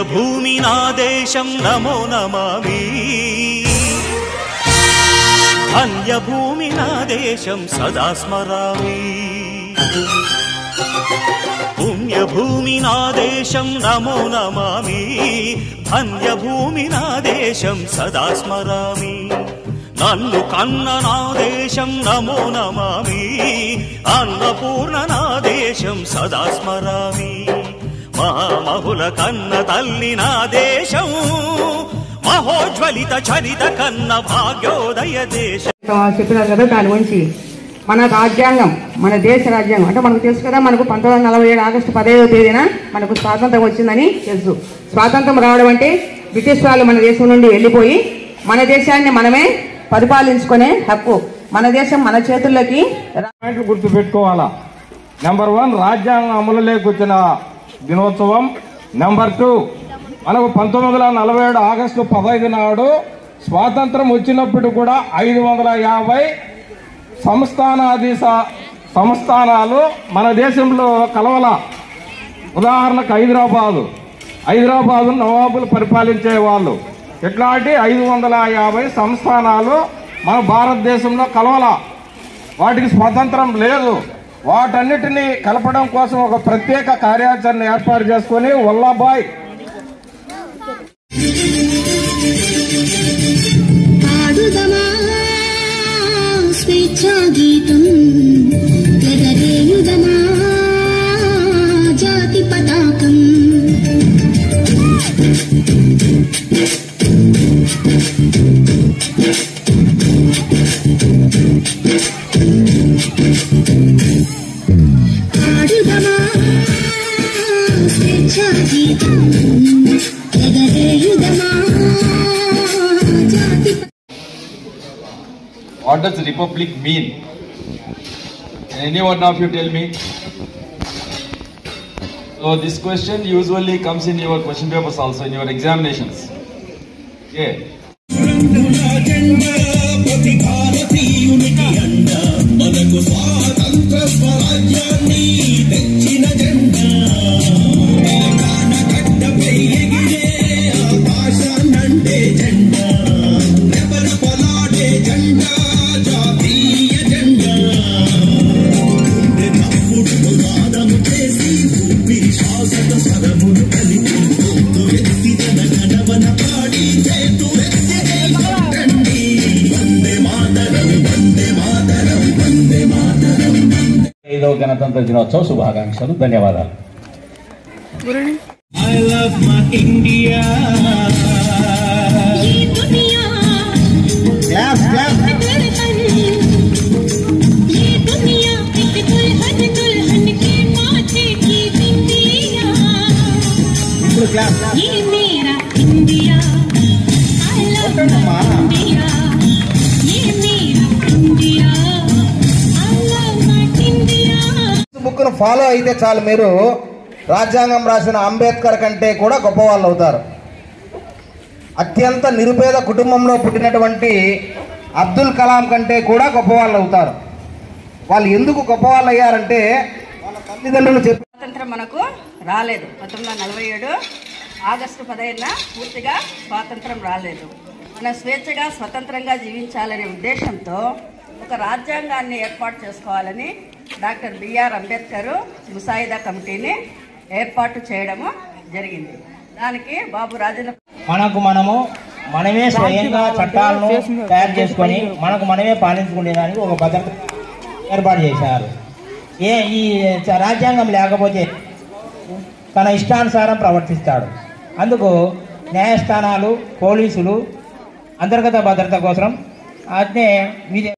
పుణ్యభూమి నా దేశం నమో నమామి ధన్యభూమి నా దేశం సదా స్మరామి పుణ్యభూమి నా దేశం నమో నమామి ధన్యభూమి నా దేశం సదా స్మరామి నన్ను కన్న నా దేశం నమో నమామి అన్నపూర్ణ నా దేశం సదా స్మరామి మహామహుల కన్న తల్లి నా దేశం మహోజ్వలిత చరిత కన్న భాగ్యోదయ దేశం చెప్పినారు కదా దాని గురించి మన రాజ్యాంగం మన దేశ రాజ్యాంగం అంటే మనకు తెలుసు కదా మనకు పంతొమ్మిది వందల నలభై ఏడు ఆగస్టు పదహైదవ తేదీన మనకు స్వాతంత్రం వచ్చిందని తెలుసు స్వాతంత్రం రావడం అంటే బ్రిటిష్ వాళ్ళు మన దేశం నుండి వెళ్ళిపోయి మన దేశాన్ని మనమే పరిపాలించుకునే హక్కు మన దేశం మన చేతుల్లోకి రా- పాయింట్లు గుర్తుపెట్టుకోవాలా నెంబర్ వన్ రాజ్యాంగం అమలులోకి వచ్చిన దినోత్సవం నెంబర్ టూ మనకు పంతొమ్మిది వందల నలభై ఏడు ఆగస్టు పదహైదు నాడు స్వాతంత్రం వచ్చినప్పుడు కూడా ఐదు వందల యాభై సంస్థానాధీశ సంస్థానాలు మన దేశంలో కలవల ఉదాహరణకు హైదరాబాదు హైదరాబాదు నవాబులు పరిపాలించే వాళ్ళు ఇట్లాంటి ఐదు వందల యాభై సంస్థానాలు మన భారతదేశంలో కలవల వాటికి స్వతంత్రం లేదు వాటన్నిటిని కలపడం కోసం ఒక ప్రత్యేక కార్యాచరణ ఏర్పాటు చేసుకుని వల్లభాయ్ పాడుదమా స్వేచ్ఛా గీతం ఎగరేయుదమా జాతి పతాకం పాడుదమా స్వేచ్ఛా గీతం ఎగరేయుదమా జాతి What does republic mean? Can any one of you tell me? So this question usually comes in your question papers also in your examinations. Okay. ఐదవ గణతంత్ర దినోత్సవ శుభాకాంక్షలు ధన్యవాదాలు ये दुनिया दुल्हन ये दुनिया एक दुल्हन दुल्हन के माथे की बिंदिया ये मेरा India I love my India ये मेरा India I love my India బుక్ను ఫాలో అయితే చాలు మీరు రాజ్యాంగం రాసిన అంబేద్కర్ కంటే కూడా గొప్పవాళ్ళు అవుతారు అత్యంత నిరుపేద కుటుంబంలో పుట్టినటువంటి అబ్దుల్ కలాం కంటే కూడా గొప్పవాళ్ళు అవుతారు వాళ్ళు ఎందుకు గొప్పవాళ్ళు అయ్యారంటే వాళ్ళ తల్లిదండ్రులు చెప్పి స్వాతంత్రం మనకు రాలేదు పంతొమ్మిది వందల నలభై ఏడు ఆగస్టు పదహైదున పూర్తిగా స్వాతంత్రం రాలేదు మన స్వేచ్ఛగా స్వతంత్రంగా జీవించాలనే ఉద్దేశంతో ఒక రాజ్యాంగాన్ని ఏర్పాటు చేసుకోవాలని డాక్టర్ బిఆర్ అంబేద్కర్ ముసాయిదా కమిటీని ఏర్పాటు చేయడము జరిగింది దానికి బాబు రాజేంద్ర మనకు మనము మనమే స్వయంగా చట్టాలను తయారు చేసుకొని మనకు మనమే పాలించుకునేదానికి ఒక భద్రత ఏర్పాటు చేశారు ఏ ఈ చ- రాజ్యాంగం లేకపోతే తన ఇష్టానుసారం ప్రవర్తిస్తాడు అందుకు న్యాయస్థానాలు పోలీసులు అంతర్గత భద్రత కోసం అట్నే విధి